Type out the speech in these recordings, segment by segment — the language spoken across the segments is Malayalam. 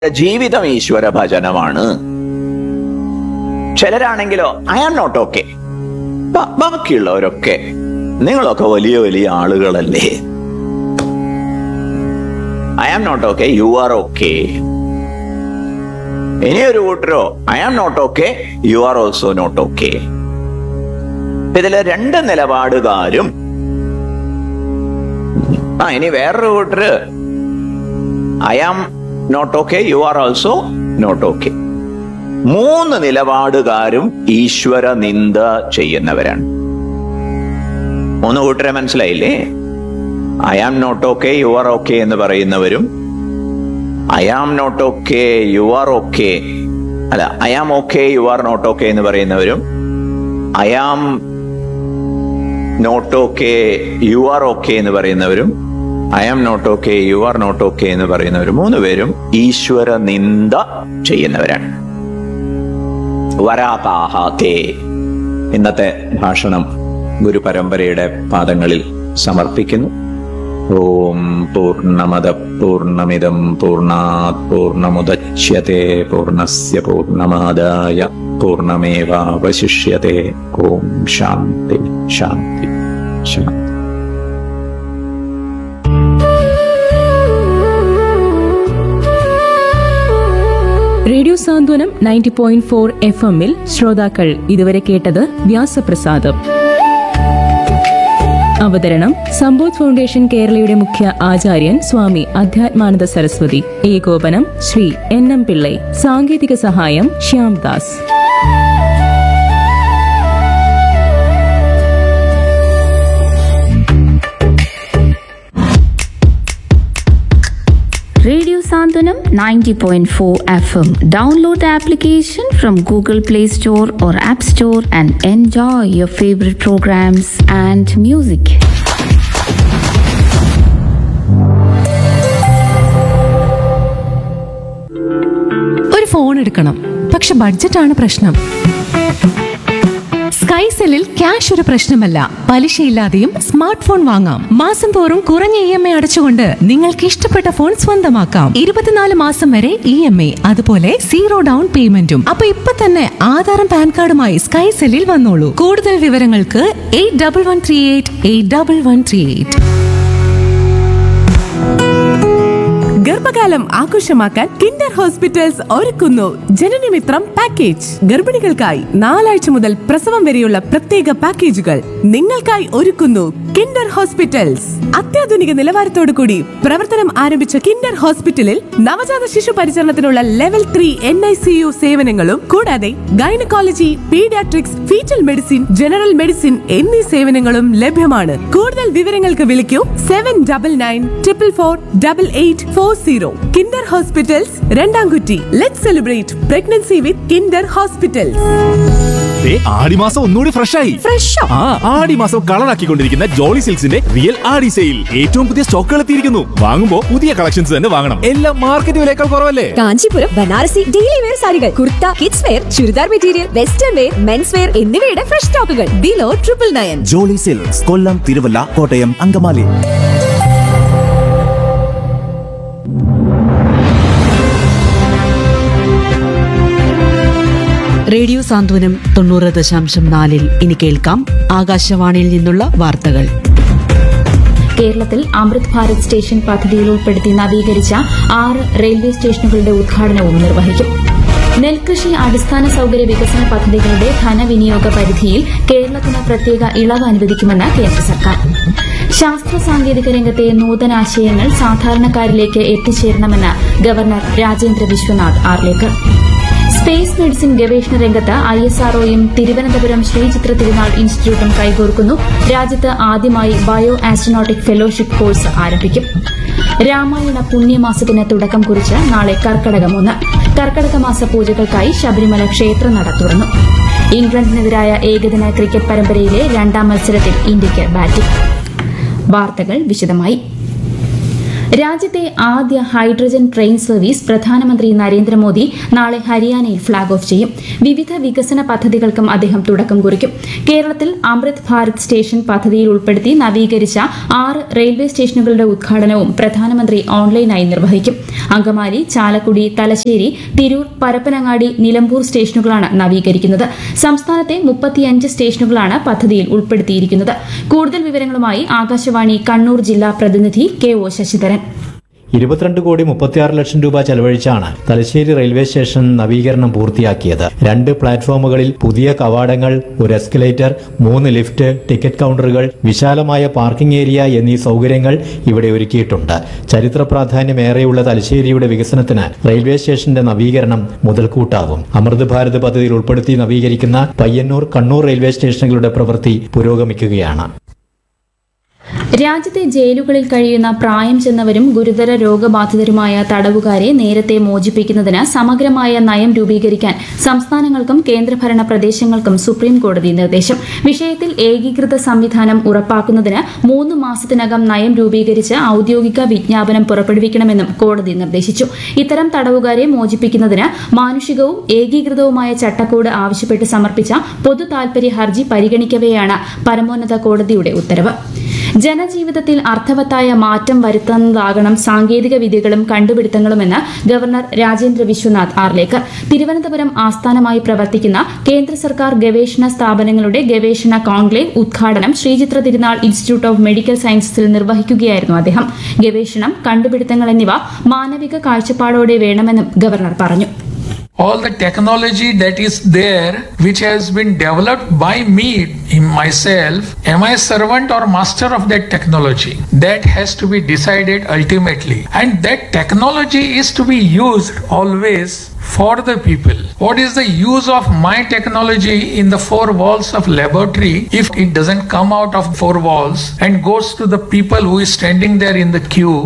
ജീവിതം ഈശ്വര ഭജനമാണ് ചിലരാണെങ്കിലോ ഐ ആം നോട്ട് ഓക്കെ ബാക്കിയുള്ളവരൊക്കെ നിങ്ങളൊക്കെ വലിയ വലിയ ആളുകളല്ലേ I am not okay you are okay ഇനിയൊരു കൂട്ടരോ I am not okay you are also not okay ഇതിലെ രണ്ട് നിലപാടുകാരും ആ ഇനി വേറൊരു കൂട്ടര് I am not okay you are also not okay മൂന്ന് നിലപാടുകാരും ഈശ്വര നിന്ദ ചെയ്യുന്നവരാണ് മൂന്ന് കൂട്ടരെ മനസ്സിലായില്ലേ I am not okay you are okay എന്ന് പറയുന്നവരും I am not okay you are okay അല്ല I am okay you are not okay എന്ന് പറയുന്നവരും I am not okay you are okay എന്ന് പറയുന്നവരും I am not okay you are not okay എന്ന് പറയുന്നവർ മൂന്ന് പേരും ഈശ്വര നിന്ദ ചെയ്യുന്നവരാണ് വരാതാഹാത്തേ ഇന്നത്തെ ഭാഷണം ഗുരുപരമ്പരയുടെ പാദങ്ങളിൽ സമർപ്പിക്കുന്നു ഓം പൂർണ്ണമദ പൂർണ്ണമിദം പൂർണ്ണാത് പൂർണ്ണമുദച്യത്തെ പൂർണ്ണസ്യ പൂർണ്ണമാദായ പൂർണ്ണമേവാവശിഷ്യത്തെ ഓം ശാന്തി ശാന്തി ശാന്തി radio Santhwanam ninety point four F എമ്മിൽ ശ്രോതാക്കൾ ഇതുവരെ കേട്ടത് വ്യാസപ്രസാദം അവതരണം സമ്പോധ് ഫൗണ്ടേഷൻ കേരളയുടെ മുഖ്യ ആചാര്യൻ സ്വാമി അധ്യാത്മാനന്ദ സരസ്വതി ഏകോപനം ശ്രീ എൻ എം പിള്ളൈ സാങ്കേതിക സഹായം Shyamdas Radio Sandhanam 90.4 FM. Download the application from Google Play Store or App Store and enjoy your favorite programs and music. ഒരു ഫോൺ എടുക്കണം പക്ഷെ ബഡ്ജറ്റാണ് പ്രശ്നം സ്കൈസെല്ലിൽ ക്യാഷ് ഒരു പ്രശ്നമല്ല പലിശയില്ലാതെയും സ്മാർട്ട് ഫോൺ വാങ്ങാം മാസം തോറും കുറഞ്ഞ ഇ എം ഐ അടച്ചുകൊണ്ട് നിങ്ങൾക്ക് ഇഷ്ടപ്പെട്ട ഫോൺ സ്വന്തമാക്കാം ഇരുപത്തിനാല് മാസം വരെ ഇ എം ഐ അതുപോലെ സീറോ ഡൗൺ പേയ്മെന്റും അപ്പൊ ഇപ്പൊ തന്നെ ആധാറും പാൻ കാർഡുമായി സ്കൈസെല്ലിൽ വന്നോളൂ കൂടുതൽ വിവരങ്ങൾക്ക് eight double one three eight eight double one three eight ഗർഭകാലം ആഘോഷമാക്കാൻ കിൻഡർ ഹോസ്പിറ്റൽസ് ഒരുക്കുന്നു ജനനമിത്രം പാക്കേജ് ഗർഭിണികൾക്കായി നാലാഴ്ച മുതൽ പ്രസവം വരെയുള്ള പ്രത്യേക പാക്കേജുകൾ നിങ്ങൾക്കായി ഒരുക്കുന്നു കിൻഡർ ഹോസ്പിറ്റൽസ് അത്യാധുനിക നിലവാരത്തോടു കൂടി പ്രവർത്തനം ആരംഭിച്ച കിൻഡർ ഹോസ്പിറ്റലിൽ നവജാത ശിശു പരിചരണത്തിനുള്ള level three N I C U സേവനങ്ങളും കൂടാതെ gynaecology paediatrics foetal medicine general medicine എന്നീ സേവനങ്ങളും ലഭ്യമാണ് കൂടുതൽ വിവരങ്ങൾക്ക് വിളിക്കൂ seven double nine triple four double eight four zero Kinder hospitals രണ്ടാംകുറ്റി let celebrate pregnancy with Kinder hospitals ദേ, ആടിമാസം ഒന്നുകൂടി ഫ്രഷ് ആയി ഫ്രഷോ ആ ആടിമാസം കളറാക്കിക്കൊണ്ടിരിക്കുന്ന ജോളി സിൽക്സിന്റെ റിയൽ ആടി സെയിൽ ഏറ്റവും പുതിയ സ്റ്റോക്കുകൾ എത്തിയിരിക്കുന്നു വാങ്ങുമ്പോ പുതിയ കളക്ഷൻസ് തന്നെ വാങ്ങണം എല്ലാം മാർക്കറ്റ് വിലയേക്കാൾ കുറവല്ലേ കാഞ്ചീപുരം ബനാറസി ഡെയിലി വെയർ സാരികൾ kurta kids wear churidar material western wear men's wear എന്നിവയുടെ fresh stocks below triple nine Jolly silks Kollam Thiruvalla Kottayam Angamaly radio Santhwanam തൊണ്ണൂറ് ദശാംശം നാലിൽ ഇനി കേൾക്കാം ആകാശവാണിയിൽ നിന്നുള്ള വാർത്തകൾ കേരളത്തിൽ അമൃത് ഭാരത് സ്റ്റേഷൻ പദ്ധതിയിൽ ഉൾപ്പെടുത്തി നവീകരിച്ച ആറ് റെയിൽവേ സ്റ്റേഷനുകളുടെ ഉദ്ഘാടനവും നിർവഹിക്കും നെൽകൃഷി അടിസ്ഥാന സൌകര്യ വികസന പദ്ധതികളുടെ ധനവിനിയോഗ പരിധിയിൽ കേരളത്തിന് പ്രത്യേക ഇളവ് അനുവദിക്കുമെന്ന് കേന്ദ്ര സർക്കാർ ശാസ്ത്ര സാങ്കേതിക രംഗത്തെ നൂതനാശയങ്ങൾ സാധാരണക്കാരിലേക്ക് എത്തിച്ചേരണമെന്ന് governor Rajendra Vishwanath Arlekar space medicine ഗവേഷണ രംഗത്ത് ഐ എസ് ആർഒയും തിരുവനന്തപുരം ശ്രീചിത്ര തിരുനാൾ ഇൻസ്റ്റിറ്റ്യൂട്ടും കൈകോർക്കുന്നു രാജ്യത്ത് ആദ്യമായി ബയോ ആസ്ട്രോനോട്ടിക് ഫെലോഷിപ്പ് കോഴ്സ് ആരംഭിക്കും രാമായണ പുണ്യമാസത്തിന് തുടക്കം കുറിച്ച് നാളെ കർക്കടകം ഒന്ന് കർക്കടക മാസ പൂജകൾക്കായി ശബരിമല ക്ഷേത്രനട തുറന്നു ഇംഗ്ലണ്ടിനെതിരായ ഏകദിന ക്രിക്കറ്റ് പരമ്പരയിലെ രണ്ടാം മത്സരത്തിൽ ഇന്ത്യയ്ക്ക് ബാറ്റിംഗ് വാർത്തകൾ വിശദമായി രാജ്യത്തെ ആദ്യ ഹൈഡ്രജൻ ട്രെയിൻ സർവീസ് പ്രധാനമന്ത്രി നരേന്ദ്രമോദി നാളെ ഹരിയാനയിൽ ഫ്ളാഗ് ഓഫ് ചെയ്യും വിവിധ വികസന പദ്ധതികൾക്കും അദ്ദേഹം തുടക്കം കുറിക്കും കേരളത്തിൽ അമൃത് ഭാരത് സ്റ്റേഷൻ പദ്ധതിയിൽ ഉൾപ്പെടുത്തി നവീകരിച്ച ആറ് റെയിൽവേ സ്റ്റേഷനുകളുടെ ഉദ്ഘാടനവും പ്രധാനമന്ത്രി ഓൺലൈനായി നിർവഹിക്കും അങ്കമാലി ചാലക്കുടി തലശ്ശേരി തിരൂർ പരപ്പനങ്ങാടി നിലമ്പൂർ സ്റ്റേഷനുകളാണ് നവീകരിക്കുന്നത് സംസ്ഥാനത്തെ മുപ്പത്തിയഞ്ച് സ്റ്റേഷനുകളാണ് പദ്ധതിയിൽ ഉൾപ്പെടുത്തിയിരിക്കുന്നത് കൂടുതൽ വിവരങ്ങളുമായി ആകാശവാണി കണ്ണൂർ ജില്ലാ പ്രതിനിധി കെ ഒ ശശിധരൻ ഇരുപത്തിരണ്ട് കോടി മുപ്പത്തിയാറ് ലക്ഷം രൂപ ചെലവഴിച്ചാണ് തലശ്ശേരി റെയിൽവേ സ്റ്റേഷൻ നവീകരണം പൂർത്തിയാക്കിയത് രണ്ട് പ്ലാറ്റ്ഫോമുകളിൽ പുതിയ കവാടങ്ങൾ ഒരു എസ്കലേറ്റർ മൂന്ന് ലിഫ്റ്റ് ടിക്കറ്റ് കൗണ്ടറുകൾ വിശാലമായ പാർക്കിംഗ് ഏരിയ എന്നീ സൗകര്യങ്ങൾ ഇവിടെ ഒരുക്കിയിട്ടുണ്ട് ചരിത്ര പ്രാധാന്യമേറെയുള്ള തലശ്ശേരിയുടെ വികസനത്തിന് റെയിൽവേ സ്റ്റേഷന്റെ നവീകരണം മുതൽക്കൂട്ടാകും അമൃത് ഭാരത് പദ്ധതിയിൽ ഉൾപ്പെടുത്തി നവീകരിക്കുന്ന പയ്യന്നൂർ കണ്ണൂർ റെയിൽവേ സ്റ്റേഷനുകളുടെ പ്രവൃത്തി പുരോഗമിക്കുകയാണ് രാജ്യത്തെ ജയിലുകളിൽ കഴിയുന്ന പ്രായം ചെന്നവരും ഗുരുതര രോഗബാധിതരുമായ തടവുകാരെ നേരത്തെ മോചിപ്പിക്കുന്നതിന് സമഗ്രമായ നയം രൂപീകരിക്കാൻ സംസ്ഥാനങ്ങൾക്കും കേന്ദ്രഭരണ പ്രദേശങ്ങൾക്കും സുപ്രീം കോടതി നിർദ്ദേശം വിഷയത്തിൽ ഏകീകൃത സംവിധാനം ഉറപ്പാക്കുന്നതിന് മൂന്ന് മാസത്തിനകം നയം രൂപീകരിച്ച് ഔദ്യോഗിക വിജ്ഞാപനം പുറപ്പെടുവിക്കണമെന്നും കോടതി നിർദ്ദേശിച്ചു ഇത്തരം തടവുകാരെ മോചിപ്പിക്കുന്നതിന് മാനുഷികവും ഏകീകൃതവുമായ ചട്ടക്കൂട് ആവശ്യപ്പെട്ട് സമർപ്പിച്ച പൊതു താൽപര്യ ഹർജി പരിഗണിക്കവെയാണ് പരമോന്നത കോടതിയുടെ ഉത്തരവ് ജനജീവിതത്തിൽ അർത്ഥവത്തായ മാറ്റം വരുത്തുന്നതാകണം സാങ്കേതിക വിദ്യകളും കണ്ടുപിടുത്തങ്ങളുമെന്ന് ഗവർണർ രാജേന്ദ്ര വിശ്വനാഥ് ആർലേക്കർ തിരുവനന്തപുരം ആസ്ഥാനമായി പ്രവർത്തിക്കുന്ന കേന്ദ്ര സർക്കാർ ഗവേഷണ സ്ഥാപനങ്ങളുടെ ഗവേഷണ കോൺക്ലേവ് ഉദ്ഘാടനം ശ്രീചിത്ര തിരുനാൾ ഇൻസ്റ്റിറ്റ്യൂട്ട് ഓഫ് മെഡിക്കൽ സയൻസസിൽ നിർവഹിക്കുകയായിരുന്നു അദ്ദേഹം ഗവേഷണം കണ്ടുപിടുത്തങ്ങൾ എന്നിവ മാനവിക കാഴ്ചപ്പാടോടെ വേണമെന്നും ഗവർണർ പറഞ്ഞു all the technology that is there which has been developed by me in myself am i servant or master of that technology that has to be decided ultimately and that technology is to be used always for the people what is the use of my technology in the four walls of laboratory if it doesn't come out of four walls and goes to the people who is standing there in the queue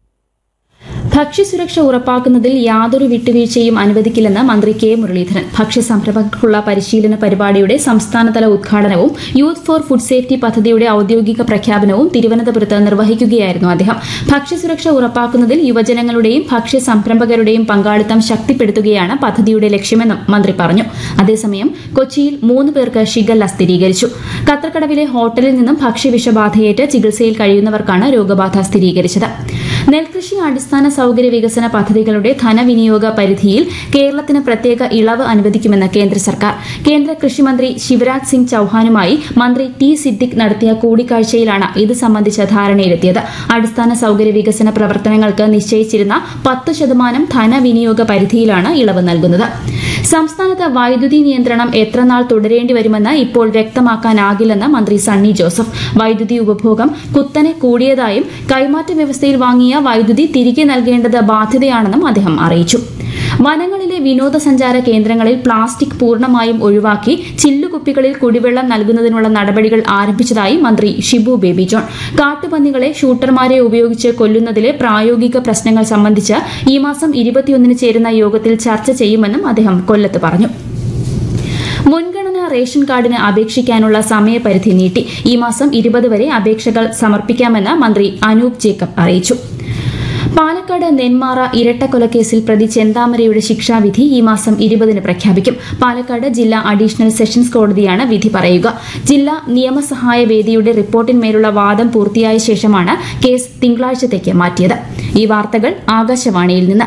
ഭക്ഷ്യസുരക്ഷ ഉറപ്പാക്കുന്നതിൽ യാതൊരു വിട്ടുവീഴ്ചയും അനുവദിക്കില്ലെന്ന് മന്ത്രി കെ മുരളീധരൻ ഭക്ഷ്യസംരംഭകർക്കുള്ള പരിശീലന പരിപാടിയുടെ സംസ്ഥാനതല ഉദ്ഘാടനവും യൂത്ത് ഫോർ ഫുഡ് സേഫ്റ്റി പദ്ധതിയുടെ ഔദ്യോഗിക പ്രഖ്യാപനവും തിരുവനന്തപുരത്ത് നിർവഹിക്കുകയായിരുന്നു അദ്ദേഹം ഭക്ഷ്യസുരക്ഷ ഉറപ്പാക്കുന്നതിൽ യുവജനങ്ങളുടെയും ഭക്ഷ്യ സംരംഭകരുടെയും പങ്കാളിത്തം ശക്തിപ്പെടുത്തുകയാണ് പദ്ധതിയുടെ ലക്ഷ്യമെന്നും മന്ത്രി പറഞ്ഞു അതേസമയം കൊച്ചിയിൽ മൂന്ന് പേർക്ക് ഷിഗല്ല സ്ഥിരീകരിച്ചു കത്രക്കടവിലെ ഹോട്ടലിൽ നിന്നും ഭക്ഷ്യവിഷബാധയേറ്റ് ചികിത്സയിൽ കഴിയുന്നവർക്കാണ് രോഗബാധ സ്ഥിരീകരിച്ചത് നെൽകൃഷി അടിസ്ഥാന സൗകര്യ വികസന പദ്ധതികളുടെ ധനവിനിയോഗ പരിധിയിൽ കേരളത്തിന് പ്രത്യേക ഇളവ് അനുവദിക്കുമെന്ന് കേന്ദ്ര സർക്കാർ കേന്ദ്ര കൃഷിമന്ത്രി ശിവരാജ് സിംഗ് ചൌഹാനുമായി മന്ത്രി ടി സിദ്ദിഖ് നടത്തിയ കൂടിക്കാഴ്ചയിലാണ് ഇത് സംബന്ധിച്ച ധാരണയിലെത്തിയത് അടിസ്ഥാന സൗകര്യ വികസന പ്രവർത്തനങ്ങൾക്ക് നിശ്ചയിച്ചിരുന്ന പത്ത് ശതമാനം ധനവിനിയോഗ പരിധിയിലാണ് ഇളവ് നൽകുന്നത് സംസ്ഥാനത്ത് വൈദ്യുതി നിയന്ത്രണം എത്രനാൾ തുടരേണ്ടി വരുമെന്ന് ഇപ്പോൾ വ്യക്തമാക്കാനാകില്ലെന്ന് മന്ത്രി സണ്ണി ജോസഫ് വൈദ്യുതി ഉപഭോഗം കുത്തനെ കൂടിയതായും കൈമാറ്റ വ്യവസ്ഥയിൽ വാങ്ങിയ വൈദ്യുതി തിരികെ നൽകേണ്ടത് ബാധ്യതയാണെന്നും അദ്ദേഹം അറിയിച്ചു വനങ്ങളിലെ വിനോദസഞ്ചാര കേന്ദ്രങ്ങളിൽ പ്ലാസ്റ്റിക് പൂർണ്ണമായും ഒഴിവാക്കി ചില്ലുകുപ്പികളിൽ കുടിവെള്ളം നൽകുന്നതിനുള്ള നടപടികൾ ആരംഭിച്ചതായി മന്ത്രി ഷിബു ബേബി ജോൺ കാട്ടുപന്നികളെ ഷൂട്ടർമാരെ ഉപയോഗിച്ച് കൊല്ലുന്നതിലെ പ്രായോഗിക പ്രശ്നങ്ങൾ സംബന്ധിച്ച് ഈ മാസം ഇരുപത്തിയൊന്നിന് ചേരുന്ന യോഗത്തിൽ ചർച്ച ചെയ്യുമെന്നും അദ്ദേഹം കൊല്ലത്ത് പറഞ്ഞു മുൻഗണനാ റേഷൻ കാർഡിന് അപേക്ഷിക്കാനുള്ള സമയപരിധി നീട്ടി ഈ മാസം ഇരുപത് വരെ അപേക്ഷകൾ സമർപ്പിക്കാമെന്ന് മന്ത്രി അനൂപ് ജേക്കബ് അറിയിച്ചു പാലക്കാട് നെന്മാറ ഇരട്ടക്കൊലക്കേസിൽ പ്രതി ചെന്താമരയുടെ ശിക്ഷാവിധി ഈ മാസം ഇരുപതിന് പ്രഖ്യാപിക്കും പാലക്കാട് ജില്ലാ അഡീഷണൽ സെഷൻസ് കോടതിയാണ് വിധി പറയുക ജില്ലാ നിയമസഹായ വേദിയുടെ റിപ്പോർട്ടിന്മേലുള്ള വാദം പൂർത്തിയായ ശേഷമാണ് കേസ് തിങ്കളാഴ്ചത്തേക്ക് മാറ്റിയത് ഈ വാർത്തകൾ ആകാശവാണിയിൽ നിന്ന്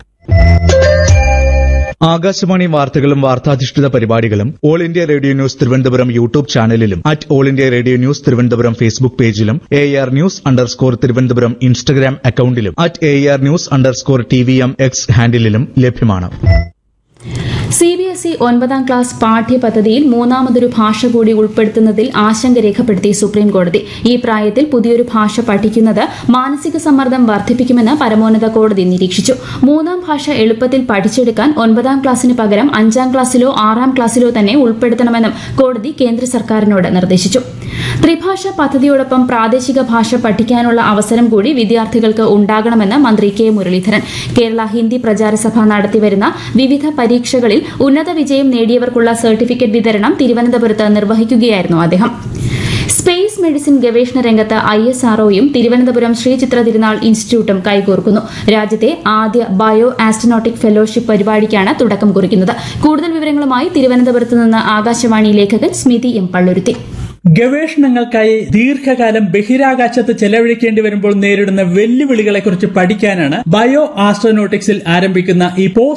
ആകാശവാണി വാർത്തകളും വാർത്താധിഷ്ഠിത പരിപാടികളും all India radio news Thiruvananthapuram YouTube ചാനലിലും at all India radio news Thiruvananthapuram Facebook പേജിലും A R news underscore Thiruvananthapuram Instagram അക്കൌണ്ടിലും at A R news underscore T V M X ഹാൻഡിലും ലഭ്യമാണ് സി ബി എസ് ഇ ഒൻപതാം ക്ലാസ് പാഠ്യപദ്ധതിയിൽ മൂന്നാമതൊരു ഭാഷ കൂടി ഉൾപ്പെടുത്തുന്നതിൽ ആശങ്ക രേഖപ്പെടുത്തി സുപ്രീം കോടതി ഈ പ്രായത്തിൽ പുതിയൊരു ഭാഷ പഠിക്കുന്നത് മാനസിക സമ്മർദ്ദം വർദ്ധിപ്പിക്കുമെന്ന് പരമോന്നത കോടതി നിരീക്ഷിച്ചു മൂന്നാം ഭാഷ എളുപ്പത്തിൽ പഠിച്ചെടുക്കാൻ ഒൻപതാം ക്ലാസ്സിന് പകരം അഞ്ചാം ക്ലാസ്സിലോ ആറാം ക്ലാസ്സിലോ തന്നെ ഉൾപ്പെടുത്തണമെന്നും കോടതി കേന്ദ്ര സർക്കാരിനോട് നിർദ്ദേശിച്ചു ത്രിഭാഷ പദ്ധതിയോടൊപ്പം പ്രാദേശിക ഭാഷ പഠിക്കാനുള്ള അവസരം കൂടി വിദ്യാർത്ഥികൾക്ക് ഉണ്ടാകണമെന്ന് മന്ത്രി കെ മുരളീധരൻ കേരള ഹിന്ദി പ്രചാരസഭ നടത്തിവരുന്ന വിവിധ പരീക്ഷകളിൽ ഉന്നത ഉന്നത വിജയം നേടിയവർക്കുള്ള സർട്ടിഫിക്കറ്റ് വിതരണം തിരുവനന്തപുരത്ത് നിർവഹിക്കുകയായിരുന്നു അദ്ദേഹം സ്പേസ് മെഡിസിൻ ഗവേഷണ രംഗത്ത് ഐ എസ് ആർഒയും തിരുവനന്തപുരം ശ്രീചിത്ര തിരുനാൾ ഇൻസ്റ്റിറ്റ്യൂട്ടും കൈകോർക്കുന്നു രാജ്യത്തെ ആദ്യ ബയോ ആസ്ട്രോനോട്ടിക് ഫെലോഷിപ്പ് പരിപാടിക്കാണ് തുടക്കം കുറിക്കുന്നത് കൂടുതൽ വിവരങ്ങളുമായി തിരുവനന്തപുരത്ത് നിന്ന് ആകാശവാണി ലേഖകൻ സ്മിതി എം പള്ളുരുത്തി ഗവേഷണങ്ങൾക്കായി ദീർഘകാലം ബഹിരാകാശത്ത് ചെലവഴിക്കേണ്ടി വരുമ്പോൾ നേരിടുന്ന വെല്ലുവിളികളെക്കുറിച്ച് പഠിക്കാനാണ് ബയോ ആസ്ട്രോനോട്ടിക്സിൽ ആരംഭിക്കുന്ന ഈ പോസ്റ്റ്